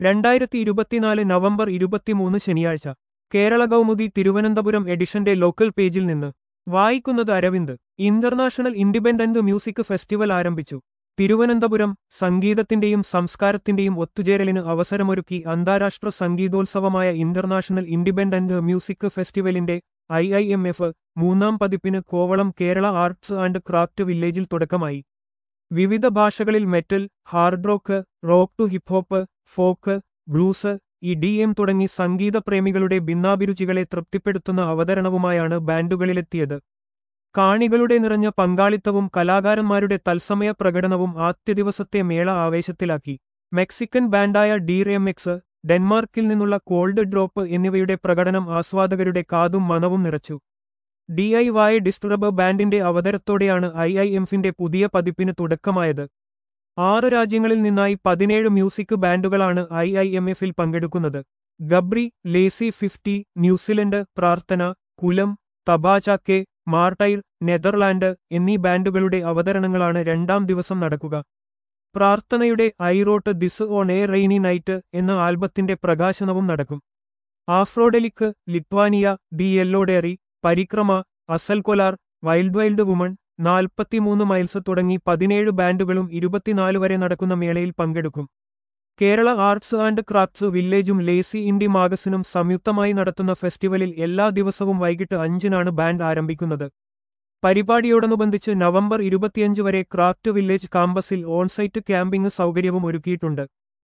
രണ്ടായിരത്തി ഇരുപത്തിനാല് നവംബർ ഇരുപത്തിമൂന്ന് ശനിയാഴ്ച കേരള കൗമുദി തിരുവനന്തപുരം എഡിഷന്റെ ലോക്കൽ പേജിൽ നിന്ന് വായിക്കുന്നത് Aravind international independent music festival ആരംഭിച്ചു തിരുവനന്തപുരം സംഗീതത്തിന്റെയും സംസ്കാരത്തിന്റെയും ഒത്തുചേരലിന് അവസരമൊരുക്കി അന്താരാഷ്ട്ര സംഗീതോത്സവമായ ഇന്റർനാഷണൽ ഇൻഡിപെൻഡന്റ് മ്യൂസിക് ഫെസ്റ്റിവലിന്റെ ഐ ഐ എം എഫ് മൂന്നാം പതിപ്പിന് Kovalam Kerala arts and craft വില്ലേജിൽ തുടക്കമായി വിവിധ ഭാഷകളിൽ metal hard rock rock to hip hop folk blues E D M തുടങ്ങി സംഗീതപ്രേമികളുടെ ഭിന്നാഭിരുചികളെ തൃപ്തിപ്പെടുത്തുന്ന അവതരണവുമായാണ് ബാൻഡുകളിലെത്തിയത് കാണികളുടെ നിറഞ്ഞ പങ്കാളിത്തവും കലാകാരന്മാരുടെ തത്സമയ പ്രകടനവും ആദ്യ ദിവസത്തെ മേള ആവേശത്തിലാക്കി മെക്സിക്കൻ ബാൻഡായ ഡിറെംഎക്സ് ഡെൻമാർക്കിൽ നിന്നുള്ള കോൾഡ് ഡ്രോപ്പ് എന്നിവയുടെ പ്രകടനം ആസ്വാദകരുടെ കാതും മനവും നിറച്ചു ഡി ഐ വായ ഡിസ്റ്റുറബ് ബാൻഡിന്റെ അവതരത്തോടെയാണ് ഐ ഐ എംഫിന്റെ പുതിയ പതിപ്പിന് തുടക്കമായത് ആറ് രാജ്യങ്ങളിൽ നിന്നായി പതിനേഴ് മ്യൂസിക് ബാൻഡുകളാണ് ഐ ഐ എം എഫിൽ പങ്കെടുക്കുന്നത് ഗബ്രി ലേസി ഫിഫ്റ്റി ന്യൂസിലൻഡ് പ്രാർത്ഥന കുലം തബാചാക്കെ മാർട്ടൈർ നെതർലാൻഡ് എന്നീ ബാൻഡുകളുടെ അവതരണങ്ങളാണ് രണ്ടാം ദിവസം നടക്കുക പ്രാർത്ഥനയുടെ I wrote this on a rainy night എന്ന ആൽബത്തിന്റെ പ്രകാശനവും നടക്കും Afrodelic Lithuania the yellow diary Parikrama Asal Kolaar wild wild women നാൽപ്പത്തിമൂന്ന് മൈൽസ് തുടങ്ങി പതിനേഴ് ബാൻഡുകളും ഇരുപത്തിനാല് വരെ നടക്കുന്ന മേളയിൽ പങ്കെടുക്കും കേരള ആർട്സ് ആൻഡ് ക്രാഫ്റ്റ്സ് വില്ലേജും ലേസി ഇന്ത്യ മാഗസിനും സംയുക്തമായി നടത്തുന്ന ഫെസ്റ്റിവലിൽ എല്ലാ ദിവസവും വൈകിട്ട് അഞ്ചിനാണ് ബാൻഡ് ആരംഭിക്കുന്നത് പരിപാടിയോടനുബന്ധിച്ച് നവംബർ ഇരുപത്തിയഞ്ച് വരെ ക്രാഫ്റ്റ് വില്ലേജ് കാമ്പസിൽ ഓൺസൈറ്റ് ക്യാമ്പിംഗ് സൗകര്യവും ഒരുക്കിയിട്ടുണ്ട്